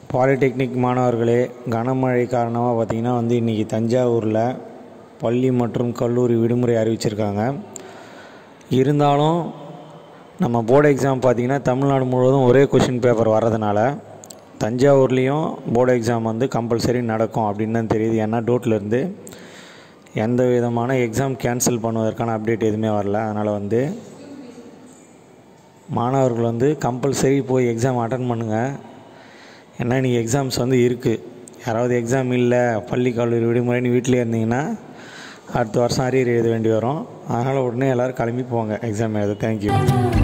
polytechnic மாணவர்களே கனமழை காரணமாக பார்த்திங்கன்னா வந்து இன்றைக்கி தஞ்சாவூரில் பள்ளி மற்றும் கல்லூரி விடுமுறை அறிவிச்சிருக்காங்க இருந்தாலும் நம்ம போர்டு எக்ஸாம் பார்த்திங்கன்னா தமிழ்நாடு முழுவதும் ஒரே கொஷின் பேப்பர் வர்றதுனால தஞ்சாவூர்லேயும் போர்டு எக்ஸாம் வந்து கம்பல்சரி நடக்கும் அப்படின்னு தான் தெரியுது ஏன்னா டோட்லேருந்து எந்த விதமான எக்ஸாம் கேன்சல் பண்ணுவதற்கான அப்டேட் எதுவுமே வரல அதனால் வந்து மாணவர்கள் வந்து கம்பல்சரி போய் எக்ஸாம் அட்டன் பண்ணுங்கள் ஏன்னா இன்றைக்கி எக்ஸாம்ஸ் வந்து இருக்குது யாராவது எக்ஸாம் இல்லை பள்ளி கல்லூரி விடுமுறைன்னு வீட்டிலே இருந்தீங்கன்னா அடுத்த வருஷம் அரியர் எழுத வேண்டி வரும் அதனால் உடனே எல்லோரும் கிளம்பி போங்க எக்ஸாம் எழுத தேங்க்யூ